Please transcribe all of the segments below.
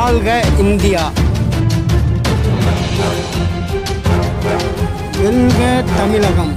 வாழ்க இந்தியா வெல்க தமிழகம்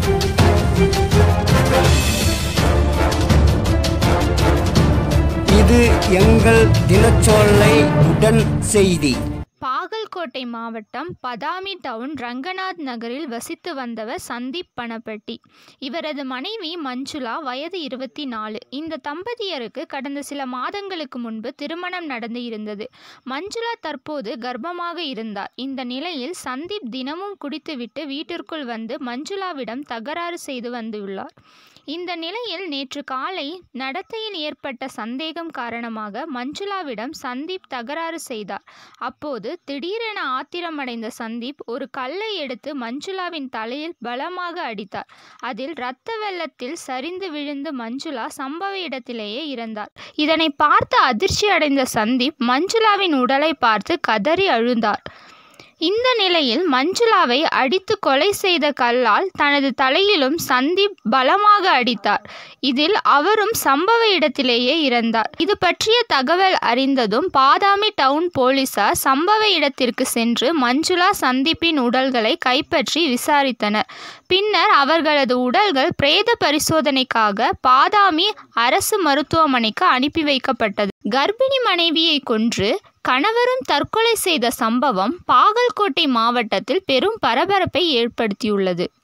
இது எங்கள் தினச்சோலை உடன் செய்தி பாகல்கோட்டை மாவட்டம் பதாமி டவுன் ரங்கநாத் நகரில் வசித்து வந்தவர் சந்தீப் பணப்பட்டி இவரது மனைவி மஞ்சுளா வயது இருபத்தி நாலு இந்த தம்பதியருக்கு கடந்த சில மாதங்களுக்கு முன்பு திருமணம் நடந்து இருந்தது மஞ்சுளா தற்போது கர்ப்பமாக இருந்தார் இந்த நிலையில் சந்தீப் தினமும் குடித்துவிட்டு வீட்டிற்குள் வந்து மஞ்சுளாவிடம் தகராறு செய்து வந்துள்ளார் இந்த நிலையில் நேற்று காலை நடத்தையில் ஏற்பட்ட சந்தேகம் காரணமாக மஞ்சுளாவிடம் சந்தீப் தகராறு செய்தார் அப்போது திடீரென ஆத்திரமடைந்த சந்தீப் ஒரு கல்லை எடுத்து மஞ்சுளாவின் தலையில் பலமாக அடித்தார் அதில் இரத்த வெள்ளத்தில் சரிந்து விழுந்து மஞ்சுளா சம்பவ இடத்திலேயே இறந்தார் இதனை பார்த்து அதிர்ச்சி அடைந்த சந்தீப் மஞ்சுளாவின் உடலை பார்த்து கதறி அழுந்தார் இந்த நிலையில் மஞ்சுளாவை அடித்து கொலை செய்த கல்லால் தனது தலையிலும் சந்தீப் பலமாக அடித்தார் இதில் அவரும் சம்பவ இடத்திலேயே இறந்தார் இது பற்றிய தகவல் அறிந்ததும் பாதாமி டவுன் போலீசார் சம்பவ இடத்திற்கு சென்று மஞ்சுளா சந்தீப்பின் உடல்களை கைப்பற்றி விசாரித்தனர் பின்னர் அவர்களது உடல்கள் பிரேத பரிசோதனைக்காக பாதாமி அரசு மருத்துவமனைக்கு அனுப்பி வைக்கப்பட்டது கர்ப்பிணி மனைவியை கொன்று கணவரும் தற்கொலை செய்த சம்பவம் பாகல்கோட்டை மாவட்டத்தில் பெரும் பரபரப்பை ஏற்படுத்தியுள்ளது